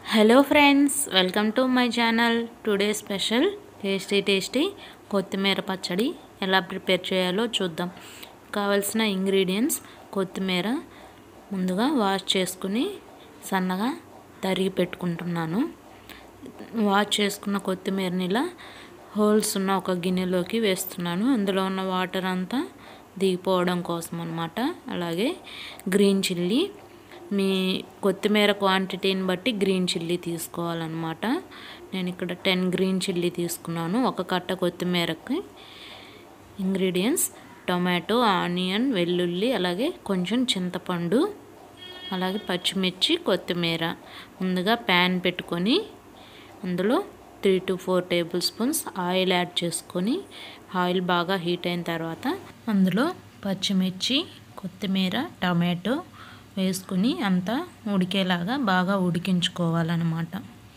hello friends welcome to my channel today special tasty tasty కొత్తిమీర పచ్చడి ఎలా prepare చేయాలో చూద్దాం కావలసిన ఇంగ్రీడియంట్స్ కొత్తిమీర ముందుగా వాష్ చేసుకుని సన్నగా తరిగి పెట్టుకుంటున్నాను వాష్ చేసుకున్న కొత్తిమీరని ఇలా హోల్స్ ఉన్న ఒక గిన్నెలోకి వేస్తున్నాను అందులో ఉన్న వాటర్ అంతా దిగిపోవడం కోసం అనమాట అలాగే గ్రీన్ చిల్లీ మీ కొత్తిమీర క్వాంటిటీని బట్టి గ్రీన్ చిల్లీ తీసుకోవాలన్నమాట నేను ఇక్కడ టెన్ గ్రీన్ చిల్లీ తీసుకున్నాను ఒక కట్ట కొత్తిమీరకి ఇంగ్రీడియంట్స్ టొమాటో ఆనియన్ వెల్లుల్లి అలాగే కొంచెం చింతపండు అలాగే పచ్చిమిర్చి కొత్తిమీర ముందుగా ప్యాన్ పెట్టుకొని అందులో three to four table spoons oil add చేసుకొని ఆయిల్ బాగా హీట్ అయిన తర్వాత అందులో పచ్చిమిర్చి కొత్తిమీర టమాటో వేసుకుని అంతా ఉడికేలాగా బాగా ఉడికించుకోవాలన్నమాట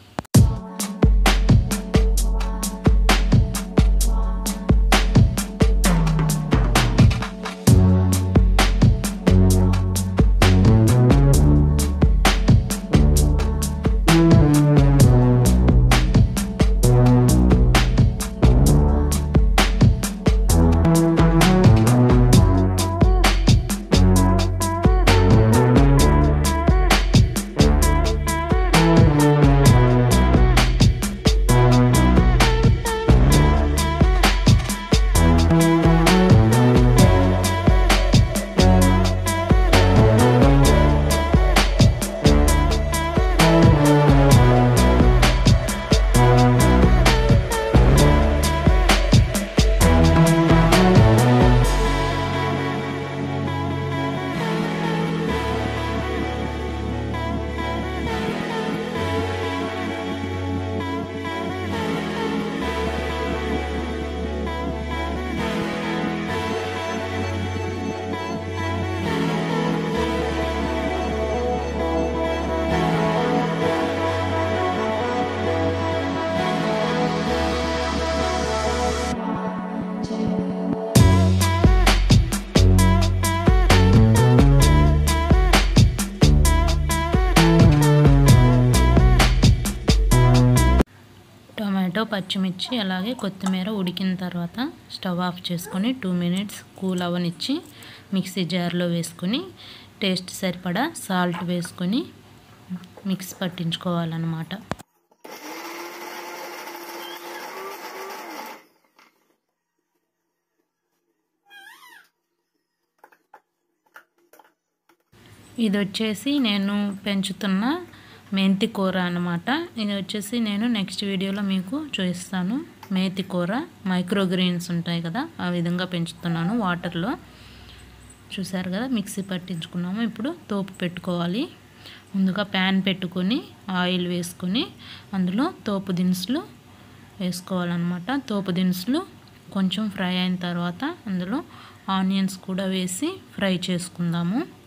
టొమాటో పచ్చిమిర్చి అలాగే కొత్తిమీర ఉడికిన తర్వాత స్టవ్ ఆఫ్ చేసుకొని టూ మినిట్స్ కూల్ అవనిచ్చి మిక్సీ జార్లో వేసుకొని టేస్ట్ సరిపడా సాల్ట్ వేసుకొని మిక్స్ పట్టించుకోవాలన్నమాట ఇది వచ్చేసి నేను పెంచుతున్న మెంతి కూర అనమాట ఇది వచ్చేసి నేను నెక్స్ట్ వీడియోలో మీకు చూపిస్తాను మేతి కూర మైక్రో గ్రీన్స్ ఉంటాయి కదా ఆ విధంగా పెంచుతున్నాను వాటర్లో చూసారు కదా మిక్సీ పట్టించుకున్నాము ఇప్పుడు తోపు పెట్టుకోవాలి ముందుగా ప్యాన్ పెట్టుకొని ఆయిల్ వేసుకొని అందులో తోపు దినుసులు వేసుకోవాలన్నమాట తోపు దినుసులు కొంచెం ఫ్రై అయిన తర్వాత అందులో ఆనియన్స్ కూడా వేసి ఫ్రై చేసుకుందాము